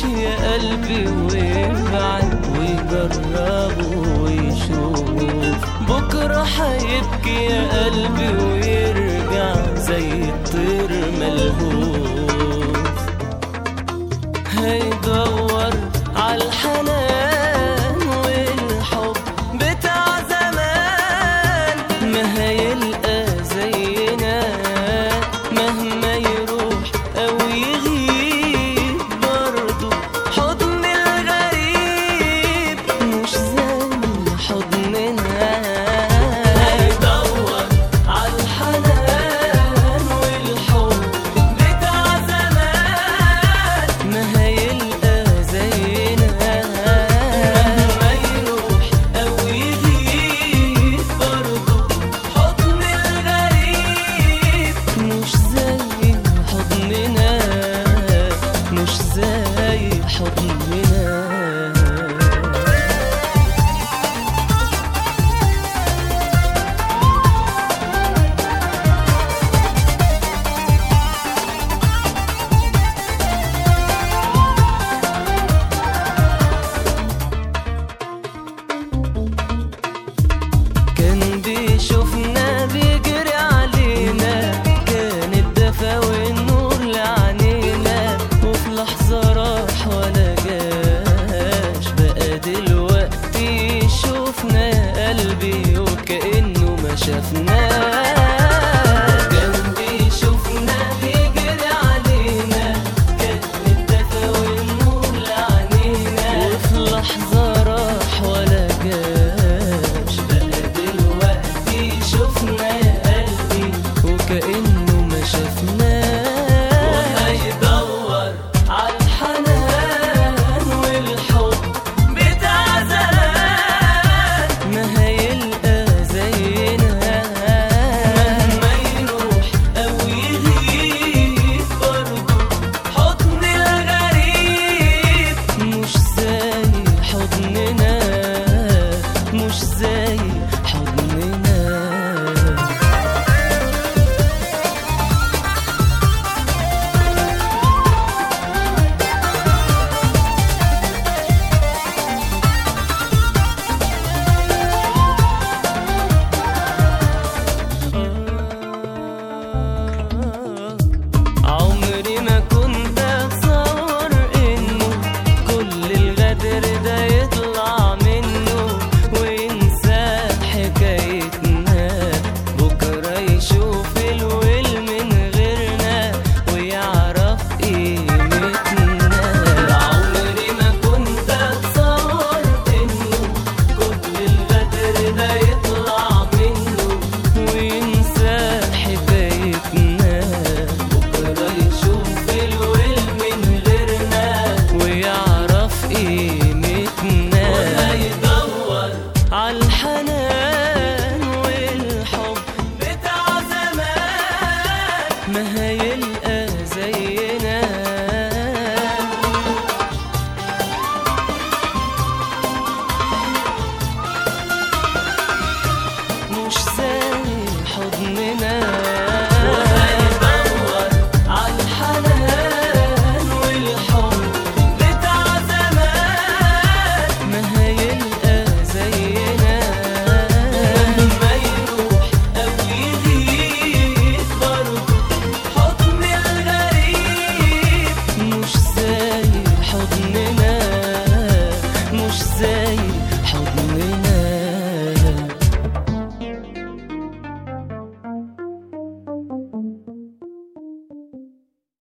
يا قلبي ويبعد ويجرب ويشوف بكرة هيبكي يا قلبي ويرجع زي الطير ملهوف هيدور عالحنان والحب بتاع زمان ما هيلقى زينا مهما يروح او يغيب برضه حضن الغريب مش زي حضننا هيدور عالحنان والحب بتاع زمان ما هيلقى زينا مهما يروح او يغيب برضه حضن الغريب مش زي حضننا مش زي حضننا كان بيشوفنا بيجري علينا كان الدفا والنور لعنينا وفي لحظة راح ولا جاش بقى دلوقتي شوفنا يا قلبي وكأنه ما شافناش كان بيشوفنا بيجري علينا كان الدفا والنور لعنينا وفي لحظة راح ولا جاش بقى دلوقتي شفنا يا قلبي وكأنه ما شفناش وهيدور عالحنان والحب بتاع زمان ما هيلقى زينا مهما يروح أو يغيب برضه حضن الغريب مش زي حضننا مش زي حضننا عمري ما كنت اتصور انه كل الغدر ده يطلع منه وينسى حكايتنا بكره يشوف الويل من غيرنا ويعرف قيمتنا عمري ما كنت اتصور انه كل الغدر ده يطلع منه وينسى حكايتنا بكرة يشوف الويل من غيرنا ويعرف قيمتنا وهيدور عالحنان والحب بتاع زمان ما هيلقى زينا مش زي حضننا وهيدور عالحنان والحب بتاع زمان ما هيلقى زينا مهما يروح أو يغيب برضه حضن الغريب مش زي حضننا مش زي